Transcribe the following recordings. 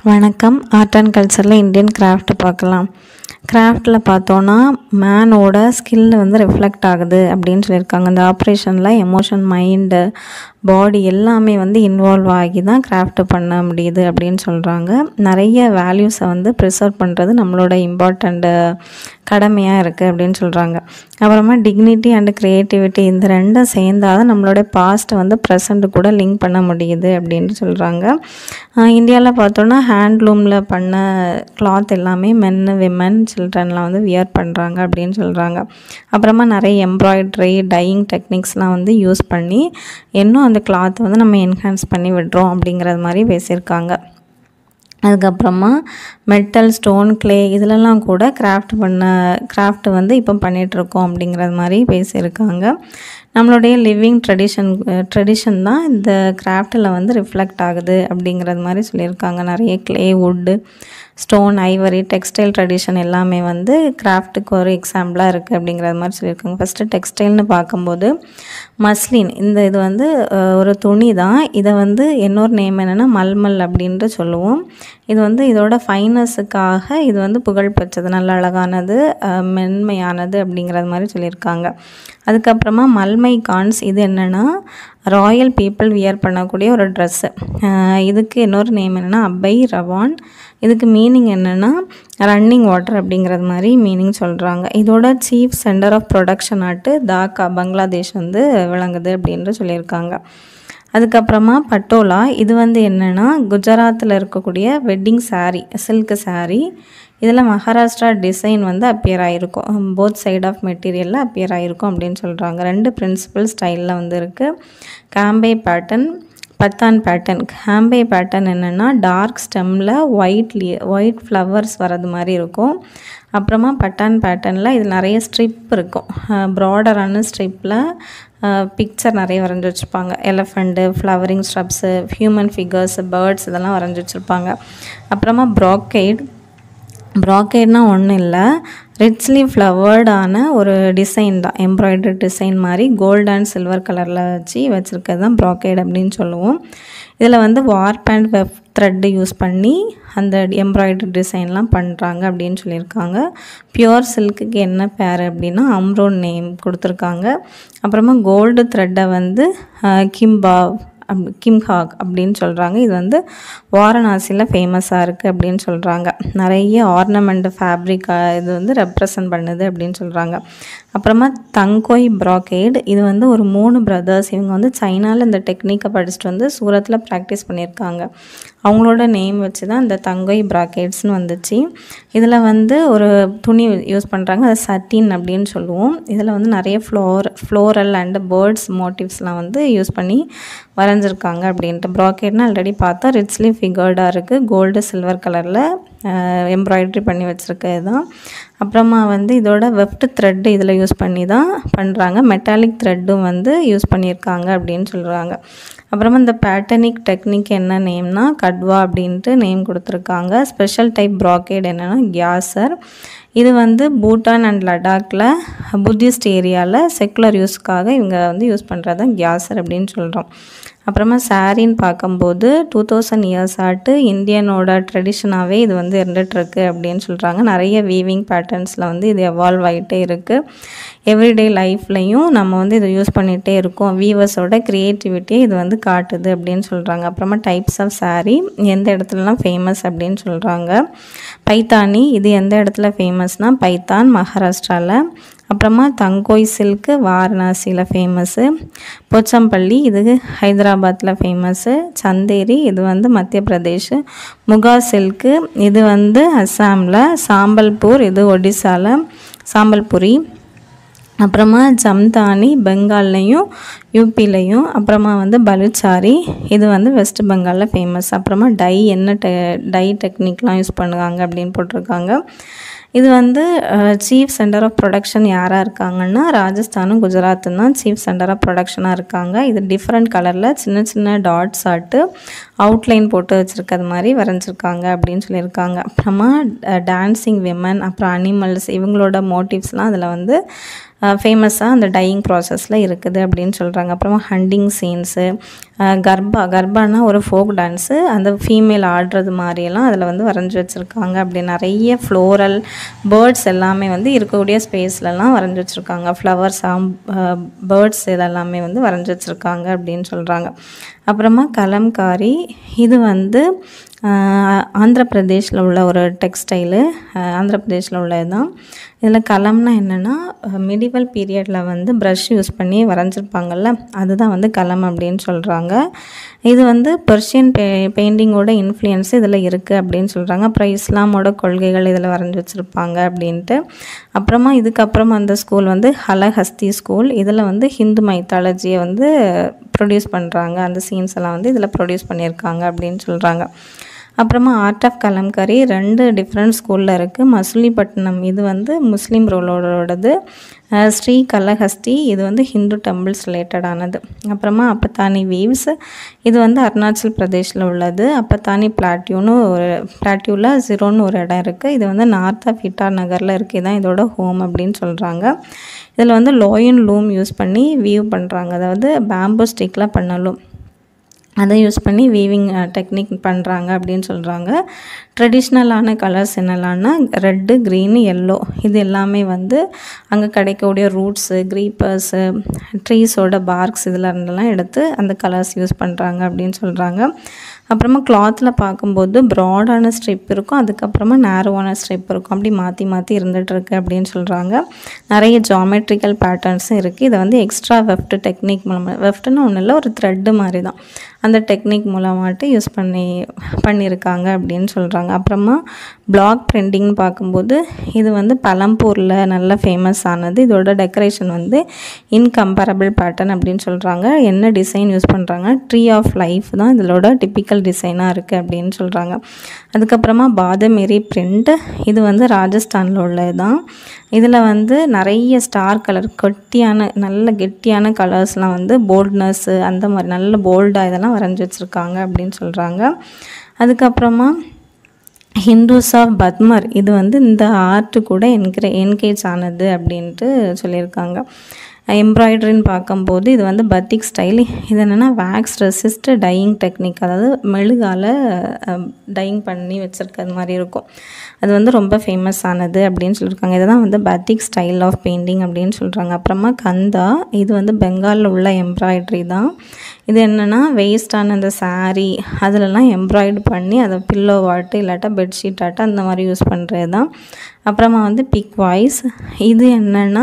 வணக்கம் art and கல்ச்சரில் Indian craft பார்க்கலாம் கிராஃப்டில் பார்த்தோன்னா மேனோட ஸ்கில் வந்து ரிஃப்ளெக்ட் ஆகுது அப்படின்னு சொல்லியிருக்காங்க இந்த ஆப்ரேஷனில் எமோஷன் மைண்டு பாடி எல்லாமே வந்து இன்வால்வ் ஆகி தான் கிராஃப்ட் பண்ண முடியுது அப்படின்னு சொல்கிறாங்க நிறைய வேல்யூஸை வந்து ப்ரிசர்வ் பண்ணுறது நம்மளோட இம்பார்ட்டண்ட்டு கடமையாக இருக்குது அப்படின்னு சொல்கிறாங்க அப்புறமா டிக்னிட்டி அண்ட் க்ரியேட்டிவிட்டி இந்த ரெண்டும் சேர்ந்தால் தான் நம்மளோட பாஸ்ட்டை வந்து ப்ரெசண்ட்டு கூட லிங்க் பண்ண முடியுது அப்படின்னு சொல்கிறாங்க இந்தியாவில் பார்த்தோன்னா ஹேண்ட்லூமில் பண்ண கிளாத் எல்லாமே மென்னு விமன் சில்ட்ரன்லாம் வந்து வியர் பண்ணுறாங்க அப்படின்னு சொல்கிறாங்க அப்புறமா நிறைய எம்ப்ராய்ட்ரி டையிங் டெக்னிக்ஸ்லாம் வந்து யூஸ் பண்ணி இன்னும் அந்த கிளாத் வந்து நம்ம என்ஹான்ஸ் பண்ணி விடுறோம் அப்படிங்கிறது மாதிரி பேசியிருக்காங்க அதுக்கப்புறமா மெட்டல் ஸ்டோன் கிளே இதிலெல்லாம் கூட கிராஃப்ட் பண்ண கிராஃப்ட் வந்து இப்போ பண்ணிகிட்ருக்கோம் அப்படிங்கிறது மாதிரி பேசியிருக்காங்க நம்மளுடைய லிவிங் ட்ரெடிஷன் ட்ரெடிஷன் தான் இந்த கிராஃப்டில் வந்து ரிஃப்ளெக்ட் ஆகுது அப்படிங்கிறது மாதிரி சொல்லியிருக்காங்க நிறைய clay wood stone ivory textile tradition எல்லாமே வந்து கிராஃப்ட்டுக்கு ஒரு எக்ஸாம்பிளாக இருக்குது அப்படிங்கிறது மாதிரி சொல்லியிருக்காங்க ஃபஸ்ட்டு டெக்ஸ்டைல்னு பார்க்கும்போது மஸ்லின் இந்த இது வந்து அஹ், ஒரு துணி தான் இதை வந்து இன்னொரு நேம் என்னென்னா மல்மல் அப்படின்ட்டு சொல்லுவோம் இது வந்து இதோட ஃபைனஸுக்காக இது வந்து புகழ் பெற்றது நல்ல அழகானது அஹ், மென்மையானது அப்படிங்கிறது மாதிரி சொல்லியிருக்காங்க அதுக்கப்புறமா மல்மை கான்ஸ் இது என்னென்னா ராயல் பீப்புள் வியர் பண்ணக்கூடிய ஒரு ட்ரெஸ்ஸு இதுக்கு இன்னொரு நேம் என்னென்னா அபை ரவான் இதுக்கு மீனிங் என்னென்னா ரன்னிங் வாட்டர் அப்படிங்கிறது மாதிரி மீனிங் சொல்கிறாங்க இதோட சீஃப் சென்டர் ஆஃப் ப்ரொடக்ஷன் ஆட்டு தாக்கா பங்களாதேஷ் வந்து விளங்குது அப்படின்ட்டு சொல்லியிருக்காங்க அதுக்கப்புறமா பட்டோலா இது வந்து என்னென்னா குஜராத்தில் இருக்கக்கூடிய வெட்டிங் saree சில்க் saree இதில் மகாராஷ்டிரா டிசைன் வந்து அப்பியர் ஆகிருக்கும் போத் சைடு ஆஃப் மெட்டீரியலில் அப்பியர் ஆகிருக்கும் அப்படின்னு சொல்கிறாங்க ரெண்டு பிரின்சிபல் ஸ்டைலில் வந்து இருக்குது காம்பே பேட்டர்ன் பத்தான் பேட்டர்ன் ஹாம்பே பேட்டர்ன் என்னென்னா டார்க் ஸ்டெம்மில் ஒயிட் லீ ஒயிட் ஃப்ளவர்ஸ் வர்றது மாதிரி இருக்கும் அப்புறமா பட்டான் பேட்டர்னில் இது நிறைய ஸ்ட்ரிப் இருக்கும் ப்ராடரான ஸ்ட்ரிப்பில் பிக்சர் நிறைய வரைஞ்சி வச்சுருப்பாங்க elephant flowering shrubs human figures birds இதெல்லாம் வரைஞ்சி வச்சுருப்பாங்க அப்புறமா ப்ராக்கைட் ப்ராக்கேட்னா ஒன்றும் இல்லை ரிச்லி ஃப்ளவர்டான ஒரு டிசைன் தான் எம்ப்ராய்டரி டிசைன் மாதிரி கோல்ட் அண்ட் சில்வர் கலரில் வச்சு வச்சுருக்கிறது தான் ப்ராக்கேட் அப்படின்னு சொல்லுவோம் இதில் வந்து warp and weft thread use பண்ணி அந்த எம்ப்ராய்டரி டிசைன்லாம் பண்ணுறாங்க அப்படின்னு சொல்லியிருக்காங்க பியூர் சில்க்குக்கு என்ன பேர் அப்படின்னா அம்ரோன் நேம் கொடுத்துருக்காங்க அப்புறமா கோல்டு த்ரெட்டை வந்து கிம்பா அப் கிம்ஹாக் அப்படின்னு சொல்கிறாங்க இது வந்து வாரணாசியில் ஃபேமஸாக இருக்குது அப்படின்னு சொல்கிறாங்க நிறைய ஆர்னமெண்ட் ஃபேப்ரிக் இது வந்து ரெப்ரசன்ட் பண்ணுது அப்படின்னு சொல்கிறாங்க அப்புறமா தங்கோய் ப்ராக்கேட் இது வந்து ஒரு மூணு பிரதர்ஸ் இவங்க வந்து சைனாவில் இந்த டெக்னிக்கை படிச்சுட்டு வந்து சூரத்தில் ப்ராக்டிஸ் பண்ணியிருக்காங்க அவங்களோட நேம் வச்சு தான் இந்த தங்கோய் ப்ராக்கெட்ஸ்னு வந்துச்சு இதில் வந்து ஒரு துணி யூஸ் பண்ணுறாங்க அது சட்டின் அப்படின்னு சொல்லுவோம் இதில் வந்து நிறைய ஃப்ளோர் ஃப்ளோரல் அண்டு பேர்ட்ஸ் மோட்டிவ்ஸ்லாம் வந்து யூஸ் பண்ணி வரைஞ்சிருக்காங்க அப்படின்ட்டு ப்ராக்கெட்னா ஆல்ரெடி பார்த்தா ரிச்லி ஃபிகர்டாக இருக்குது கோல்டு சில்வர் கலரில் எம்ப்ராய்டரி பண்ணி வச்சுருக்கிறது தான் அப்புறமா வந்து இதோட வெஃப்ட் த்ரெட்டு இதில் யூஸ் பண்ணி தான் பண்ணுறாங்க மெட்டாலிக் த்ரெட்டும் வந்து யூஸ் பண்ணியிருக்காங்க அப்படின்னு சொல்கிறாங்க அப்புறமா இந்த பேட்டர்னிக் டெக்னிக் என்ன நேம்னா கட்வா அப்படின்ட்டு நேம் கொடுத்துருக்காங்க ஸ்பெஷல் டைப் ப்ராக்கேட் என்னென்னா கியாசர் இது வந்து பூட்டான் அண்ட் லடாக்கில் புத்திஸ்ட் ஏரியாவில் செக்குலர் யூஸ்க்காக இவங்க வந்து யூஸ் பண்ணுறது தான் கியாசர் அப்படின்னு சொல்கிறோம் அப்புறமா சாரின்னு பார்க்கும்போது டூ தௌசண்ட் இயர்ஸ் ஆட்டு இந்தியனோட ட்ரெடிஷனாகவே இது வந்து இருந்துகிட்ருக்கு அப்படின்னு சொல்கிறாங்க நிறைய வீவிங் பேட்டர்ன்ஸில் வந்து இது எவால்வ் ஆகிட்டே இருக்குது எவ்ரிடே லைஃப்லையும் நம்ம வந்து இதை யூஸ் பண்ணிகிட்டே இருக்கோம் வீவர்ஸோட க்ரியேட்டிவிட்டியை இது வந்து காட்டுது அப்படின்னு சொல்கிறாங்க அப்புறமா டைப்ஸ் ஆஃப் saree எந்த இடத்துலலாம் ஃபேமஸ் அப்படின்னு சொல்கிறாங்க பைத்தானி இது எந்த இடத்துல ஃபேமஸ்னால் பைத்தான் மகாராஷ்டிராவில் அப்புறமா தங்கோய் சில்க்கு வாரணாசியில் ஃபேமஸ்ஸு போச்சம்பள்ளி இது ஹைதராபாத்தில் ஃபேமஸ்ஸு சந்தேரி இது வந்து மத்திய பிரதேஷ் முகா சில்க்கு இது வந்து அஸ்ஸாமில் சாம்பல்பூர் இது ஒடிசாவில் சாம்பல்புரி அப்புறமா ஜம்தானி பெங்கால்லையும் யூபிலையும் அப்புறமா வந்து பலுச்சாரி இது வந்து வெஸ்ட் பெங்காலில் ஃபேமஸ் அப்புறமா டை என்ன டெ டை டெக்னிக்லாம் யூஸ் பண்ணுவாங்க அப்படின்னு போட்டிருக்காங்க இது வந்து சீஃப் சென்டர் ஆஃப் ப்ரொடக்ஷன் யாராக இருக்காங்கன்னா ராஜஸ்தானும் குஜராத்தும் தான் சீஃப் சென்டர் ஆஃப் ப்ரொடக்ஷனாக இருக்காங்க இது டிஃப்ரெண்ட் கலரில் சின்ன சின்ன டாட்ஸ் ஆட்டு அவுட்லைன் போட்டு வச்சுருக்கிறது மாதிரி வரைஞ்சிருக்காங்க அப்படின்னு சொல்லியிருக்காங்க அப்புறமா டான்ஸிங் விமன் அப்புறம் அனிமல்ஸ் இவங்களோட மோட்டிவ்ஸ்லாம் அதில் வந்து ஃபேமஸாக அந்த டையிங் ப்ராசஸில் இருக்குது அப்படின்னு சொல்கிறாங்க அப்புறமா ஹண்டிங் சீன்ஸு கர்ப்பா கர்ப்பானா ஒரு ஃபோக் டான்ஸு அந்த ஃபீமேல் ஆடுறது மாதிரியெல்லாம் அதில் வந்து வரைஞ்சி வச்சுருக்காங்க அப்படி நிறைய ஃப்ளோரல் பேர்ட்ஸ் எல்லாமே வந்து இருக்கக்கூடிய ஸ்பேஸ்லலாம் வரைஞ்சி வச்சுருக்காங்க ஃப்ளவர்ஸ் பேர்ட்ஸ் இதெல்லாமே வந்து வரைஞ்சி வச்சுருக்காங்க அப்படின்னு சொல்கிறாங்க அப்புறமா கலம்காரி இது வந்து ஆந்திர பிரதேஷில் உள்ள ஒரு டெக்ஸ்டைலு ஆந்திர பிரதேஷில் உள்ளது தான் இதில் கலம்னா என்னென்னா மிடிவல் பீரியடில் வந்து ப்ரஷ் யூஸ் பண்ணி வரைஞ்சிருப்பாங்கல்ல அதுதான் வந்து கலம் அப்படின்னு சொல்கிறாங்க இது வந்து பெர்ஷியன் பெ பெயிண்டிங்கோட இன்ஃப்ளூயன்ஸ் இதில் இருக்குது அப்படின்னு சொல்கிறாங்க அப்புறம் இஸ்லாமோட கொள்கைகள் இதில் வரைஞ்சி வச்சுருப்பாங்க அப்படின்ட்டு அப்புறமா இதுக்கப்புறமா அந்த ஸ்கூல் வந்து ஹலஹஸ்தி ஸ்கூல் இதில் வந்து ஹிந்து மைத்தாலஜியை வந்து ப்ரொடியூஸ் பண்ணுறாங்க அந்த சீன்ஸ் எல்லாம் வந்து இதில் ப்ரொடியூஸ் பண்ணியிருக்காங்க அப்படின்னு சொல்கிறாங்க அப்புறமா ஆர்ட் ஆஃப் கலம்கரி ரெண்டு டிஃப்ரெண்ட் ஸ்கூலில் இருக்குது மசுலிப்பட்டினம் இது வந்து முஸ்லீம் ரோலோடது ஸ்ரீ கலஹஸ்தி இது வந்து ஹிந்து டெம்பிள்ஸ் ரிலேட்டடானது அப்புறமா அப்பத்தானி வீவ்ஸ் இது வந்து அருணாச்சல் பிரதேஷில் உள்ளது அப்பத்தானி பிளாட்யூன்னு ஒரு பிளாட்யூவில் ஜீரோன்னு ஒரு இடம் இருக்குது இது வந்து நார்த் ஆஃப் இட்டா நகரில் இருக்குது இதான் இதோட ஹோம் அப்படின்னு சொல்கிறாங்க இதில் வந்து லோயன் லூம் யூஸ் பண்ணி வியூ பண்ணுறாங்க அதாவது பேம்போ ஸ்டிக்கில் பண்ணலும் அதை யூஸ் பண்ணி வீவிங் டெக்னிக் பண்ணுறாங்க அப்படின்னு சொல்கிறாங்க ட்ரெடிஷ்னலான கலர்ஸ் என்னெல்லாம்னா ரெட்டு க்ரீனு எல்லோ இது எல்லாமே வந்து அங்கே கிடைக்கக்கூடிய ரூட்ஸு க்ரீப்பர்ஸு ட்ரீஸோட பார்க்ஸ் இதில் இருந்தெல்லாம் எடுத்து அந்த கலர்ஸ் யூஸ் பண்ணுறாங்க அப்படின்னு சொல்கிறாங்க அப்புறமா கிளாத்தில் பார்க்கும்போது ப்ராடான ஸ்ட்ரிப் இருக்கும் அதுக்கப்புறமா நேரோவான ஸ்ட்ரிப் இருக்கும் அப்படி மாற்றி மாற்றி இருந்துகிட்ருக்கு அப்படின்னு சொல்கிறாங்க நிறைய ஜாமெட்ரிக்கல் பேட்டர்ன்ஸும் இருக்குது இதை வந்து எக்ஸ்ட்ரா வெஃப்ட் டெக்னிக் மூலமாக வெஃப்ட்னு ஒன்றும் இல்லை ஒரு த்ரெட்டு மாதிரி தான் அந்த டெக்னிக் மூலமாட்டு யூஸ் பண்ணி பண்ணியிருக்காங்க அப்படின்னு சொல்கிறாங்க அப்புறமா பிளாக் பிரிண்டிங்னு பார்க்கும்போது இது வந்து பழம்பூரில் நல்ல ஃபேமஸ் ஆனது இதோட டெக்கரேஷன் வந்து இன்கம்பேரபிள் பேட்டர்ன் அப்படின்னு சொல்கிறாங்க என்ன டிசைன் யூஸ் பண்ணுறாங்க ட்ரீ ஆஃப் லைஃப் தான் இதோட டிப்பிக்கல் டிசைனாக இருக்குது அப்படின்னு சொல்கிறாங்க அதுக்கப்புறமா பாதமேரி பிரிண்ட் இது வந்து ராஜஸ்தானில் உள்ளது தான் இதில் வந்து நிறைய ஸ்டார் கலர் கெட்டியான நல்ல கெட்டியான கலர்ஸ்லாம் வந்து போல்ட்னஸ்ஸு அந்த மாதிரி நல்ல போல்டாக இதெல்லாம் வரைஞ்சி வச்சுருக்காங்க அப்படின்னு சொல்கிறாங்க அதுக்கப்புறமா ஹிந்துஸ் ஆஃப் பத்மர் இது வந்து இந்த ஆர்ட்டு கூட என்கிற என்கேஜ் ஆனது அப்படின்ட்டு சொல்லியிருக்காங்க எம்ப்ராய்டரின்னு பார்க்கும்போது இது வந்து பத்திக் ஸ்டைல் இது என்னென்னா வேக்ஸ் ரெசிஸ்ட் டையிங் டெக்னிக் அதாவது மெழுகால் டையிங் பண்ணி வச்சுருக்கிறது மாதிரி இருக்கும் அது வந்து ரொம்ப ஃபேமஸ் ஆனது அப்படின்னு சொல்லியிருக்காங்க இதுதான் வந்து பத்திக் ஸ்டைல் ஆஃப் பெயிண்டிங் அப்படின்னு சொல்கிறாங்க அப்புறமா கந்தா இது வந்து பெங்காலில் உள்ள எம்ப்ராய்டரி தான் இது என்னென்னா வேஸ்டான அந்த சாரீ அதிலலாம் எம்ப்ராய்டு பண்ணி அதை பில்லோ வாட்டு இல்லாட்டா பெட்ஷீட் ஆட்டு அந்த மாதிரி யூஸ் பண்ணுறது தான் அப்புறமா வந்து பிக் வாய்ஸ் இது என்னென்னா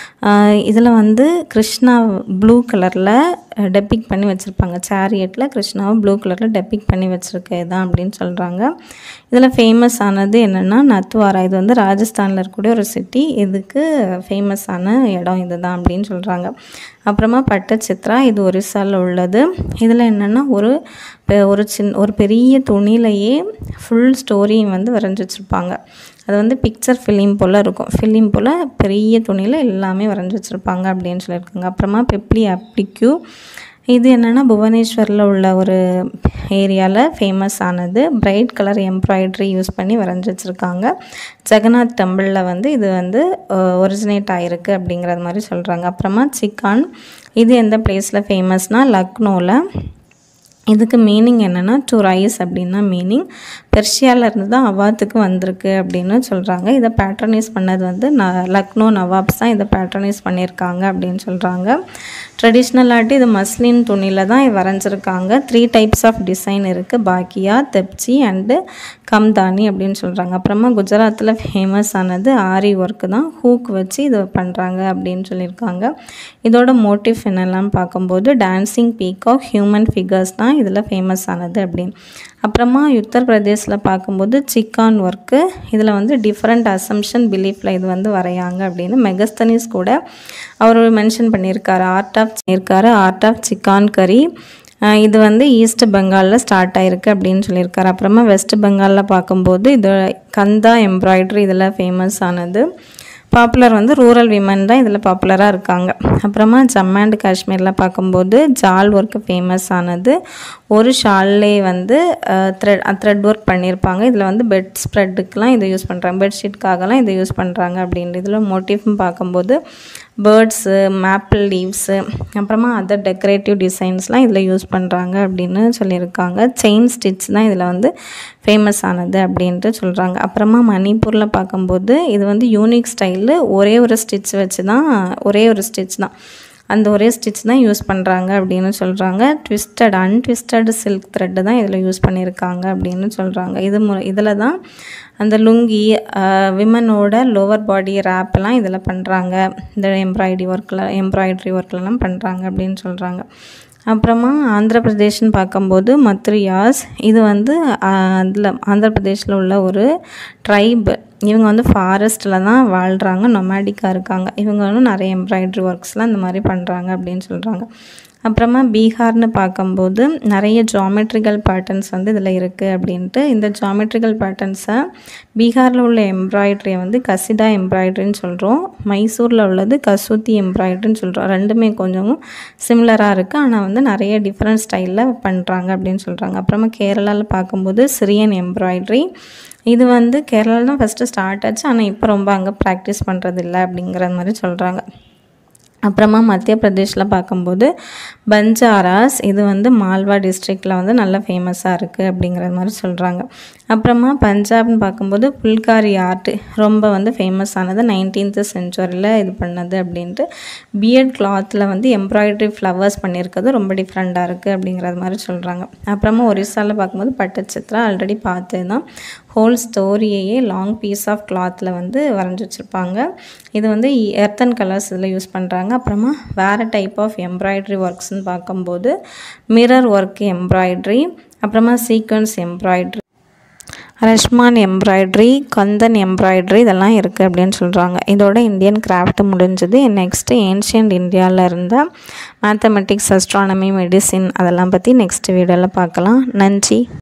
இதில் வந்து கிருஷ்ணா ப்ளூ கலரில் டெப்பிக் பண்ணி வச்சுருப்பாங்க சேரியட்டில் கிருஷ்ணாவை ப்ளூ கலரில் டெப்பிக் பண்ணி வச்சுருக்கது தான் அப்படின்னு சொல்கிறாங்க இதில் ஃபேமஸ் ஆனது என்னென்னா நத்வாரா இது வந்து ராஜஸ்தானில் இருக்கக்கூடிய ஒரு சிட்டி இதுக்கு ஃபேமஸான இடம் இது தான் அப்படின்னு சொல்கிறாங்க அப்புறமா பட்டச்சித்ரா இது ஒரிசாவில் உள்ளது இதில் என்னென்னா ஒரு ஒரு சின் ஒரு பெரிய துணியிலையே ஃபுல் ஸ்டோரியும் வந்து வரைஞ்சி வச்சுருப்பாங்க அது வந்து பிக்சர் ஃபிலிம் போல் இருக்கும் ஃபிலிம் போல் பெரிய துணியில் எல்லாமே வரைஞ்சி வச்சுருப்பாங்க அப்படின்னு சொல்லியிருக்காங்க அப்புறமா பெப்ளி அப்ளிக்யூ இது என்னென்னா புவனேஸ்வரில் உள்ள ஒரு ஏரியாவில் ஃபேமஸ் ஆனது பிரைட் கலர் எம்ப்ராய்டரி யூஸ் பண்ணி வரைஞ்சி வச்சுருக்காங்க ஜெகநாத் டெம்பிளில் வந்து இது வந்து ஒரிஜினேட் ஆகிருக்கு அப்படிங்கிறது மாதிரி சொல்கிறாங்க அப்புறமா சிக்கான் இது எந்த பிளேஸில் ஃபேமஸ்னால் லக்னோவில் இதுக்கு மீனிங் என்னென்னா டு ரைஸ் அப்படின்னா மீனிங் பெர்ஷியாவிலேருந்து தான் அவாத்துக்கு வந்திருக்கு அப்படின்னு சொல்கிறாங்க இதை பேட்ரனைஸ் பண்ணது வந்து ந லக்னோ நவாப்ஸ் தான் இதை பேட்ரனைஸ் பண்ணியிருக்காங்க அப்படின்னு சொல்கிறாங்க ட்ரெடிஷ்னலாட்டி இது மஸ்லின் துணியில் தான் வரைஞ்சிருக்காங்க த்ரீ டைப்ஸ் ஆஃப் டிசைன் இருக்குது பாக்கியா தெப்ச்சி அண்டு கம்தானி அப்படின்னு சொல்கிறாங்க அப்புறமா குஜராத்தில் ஃபேமஸ் ஆனது ஆரி ஒர்க்கு தான் ஹூக் வச்சு இது பண்ணுறாங்க அப்படின்னு சொல்லியிருக்காங்க இதோட மோட்டிவ் என்னெல்லாம் பார்க்கும்போது டான்ஸிங் பீகாக் ஹியூமன் ஃபிகர்ஸ் தான் இதில் ஃபேமஸ் ஆனது அப்படின்னு அப்புறமா உத்தரப்பிரதேசில் பார்க்கும்போது சிக்கான் ஒர்க்கு இதில் வந்து டிஃப்ரெண்ட் அசம்ஷன் பிலீஃபில் இது வந்து வரையாங்க அப்படின்னு மெகஸ்தனிஸ் கூட அவர் மென்ஷன் பண்ணியிருக்காரு ஆர்ட் ஆஃப் இருக்காரு ஆர்ட் ஆஃப் சிக்கான் கரி இது வந்து ஈஸ்ட் பெங்காலில் ஸ்டார்ட் ஆகிருக்கு அப்படின்னு சொல்லியிருக்காரு அப்புறமா வெஸ்ட் பெங்காலில் பார்க்கும்போது இது கந்தா எம்ப்ராய்டரி இதில் ஃபேமஸ் ஆனது பாப்புலர் வந்து ரூரல் விமன் தான் இதில் பாப்புலராக இருக்காங்க அப்புறமா ஜம்மு அண்ட் காஷ்மீரில் பார்க்கும்போது ஜால் ஒர்க்கு ஃபேமஸ் ஆனது ஒரு ஷால்லே வந்து த்ரெட் த்ரெட் ஒர்க் பண்ணியிருப்பாங்க இதில் வந்து பெட் ஸ்ப்ரெட்டுக்கெலாம் இதை யூஸ் பண்ணுறாங்க பெட்ஷீட்காகலாம் இதை யூஸ் பண்ணுறாங்க அப்படின்ட்டு இதில் மோட்டிவ்னு பார்க்கும்போது பேர்ட்ஸு மேப்பிள் லீவ்ஸு அப்புறமா அதர் டெக்கரேட்டிவ் டிசைன்ஸ்லாம் இதில் யூஸ் பண்ணுறாங்க அப்படின்னு சொல்லியிருக்காங்க செயின் ஸ்டிச் தான் இதில் வந்து ஃபேமஸ் ஆனது அப்படின்ட்டு சொல்கிறாங்க அப்புறமா மணிப்பூரில் பார்க்கும்போது இது வந்து யூனிக் ஸ்டைலு ஒரே ஒரு ஸ்டிச் வச்சு தான் ஒரே ஒரு ஸ்டிச் தான் அந்த ஒரே ஸ்டிச் தான் யூஸ் பண்ணுறாங்க அப்படின்னு சொல்கிறாங்க ட்விஸ்டட் அன்ட்விஸ்டட் சில்க் த்ரெட்டு தான் இதில் யூஸ் பண்ணியிருக்காங்க அப்படின்னு சொல்கிறாங்க இது மு இதில் தான் அந்த லுங்கி விமனோட லோவர் பாடி ரேப்பெல்லாம் இதில் பண்ணுறாங்க இந்த எம்ப்ராய்டரி ஒர்க்கில் எம்ப்ராய்டரி ஒர்க்லலாம் பண்ணுறாங்க அப்படின்னு சொல்கிறாங்க அப்புறமா ஆந்திர பிரதேஷ்னு பார்க்கும்போது மத்ரியாஸ் இது வந்து அதில் ஆந்திர பிரதேஷில் உள்ள ஒரு ட்ரைபு இவங்க வந்து ஃபாரஸ்ட்டில் தான் வாழ்கிறாங்க நொமேடிக்காக இருக்காங்க இவங்க வந்து நிறைய எம்ப்ராய்டரி ஒர்க்ஸ்லாம் இந்த மாதிரி பண்ணுறாங்க அப்படின்னு சொல்கிறாங்க அப்புறமா பீகார்னு பார்க்கும்போது நிறைய ஜாமெட்ரிக்கல் பேட்டர்ன்ஸ் வந்து இதில் இருக்குது அப்படின்ட்டு இந்த ஜாமெட்ரிக்கல் பேட்டர்ன்ஸை பீகாரில் உள்ள எம்ப்ராய்டரியை வந்து கசிடா எம்ப்ராய்டரின்னு சொல்கிறோம் மைசூரில் உள்ளது கசூத்தி எம்ப்ராய்டரின்னு சொல்கிறோம் ரெண்டுமே கொஞ்சம் சிமிலராக இருக்குது ஆனால் வந்து நிறைய டிஃப்ரெண்ட் ஸ்டைலில் பண்ணுறாங்க அப்படின்னு சொல்கிறாங்க அப்புறமா கேரளாவில் பார்க்கும்போது சிரியன் எம்ப்ராய்டரி இது வந்து கேரளாவில் தான் ஃபஸ்ட்டு ஸ்டார்ட் ஆச்சு ஆனால் இப்போ ரொம்ப அங்கே ப்ராக்டிஸ் பண்ணுறது இல்லை அப்படிங்கிற மாதிரி சொல்கிறாங்க அப்புறமா மத்திய பிரதேஷில் பார்க்கும்போது பஞ்சாராஸ் இது வந்து மால்வா டிஸ்ட்ரிக்டில் வந்து நல்ல ஃபேமஸாக இருக்குது அப்படிங்கிற மாதிரி சொல்கிறாங்க அப்புறமா பஞ்சாப்னு பார்க்கும்போது புல்காரி ஆர்ட் ரொம்ப வந்து ஃபேமஸ் ஆனது நைன்டீன்த்து செஞ்சுரியில் இது பண்ணது அப்படின்ட்டு பியர்ட் கிளாத்தில் வந்து எம்ப்ராய்டரி ஃப்ளவர்ஸ் பண்ணியிருக்கிறது ரொம்ப டிஃப்ரெண்ட்டாக இருக்குது அப்படிங்கிறது மாதிரி சொல்கிறாங்க அப்புறமா ஒரிசாவில் பார்க்கும்போது பட்டுச்சித்ரா ஆல்ரெடி பார்த்தது தான் ஹோல் ஸ்டோரியையே லாங் பீஸ் ஆஃப் கிளாத்தில் வந்து வரைஞ்சி வச்சுருப்பாங்க இது வந்து எர்த்தன் கலர்ஸ் இதில் யூஸ் பண்ணுறாங்க அப்புறமா வேறு டைப் ஆஃப் எம்ப்ராய்டரி ஒர்க்ஸ்னு பார்க்கும்போது மிரர் ஒர்க் எம்ப்ராய்டரி அப்புறமா சீக்வன்ஸ் எம்ப்ராய்டரி ரஷ்மான் எம்ப்ராய்டரி கந்தன் எம்ப்ராய்டரி இதெல்லாம் இருக்குது அப்படின்னு சொல்கிறாங்க இதோட இந்தியன் கிராஃப்ட் முடிஞ்சது நெக்ஸ்ட்டு ஏன்ஷியன்ட் இந்தியாவில் இருந்த மேத்தமெட்டிக்ஸ் அஸ்ட்ரானமி மெடிசின் அதெல்லாம் பற்றி நெக்ஸ்ட் வீடியோவில் பார்க்கலாம் நன்றி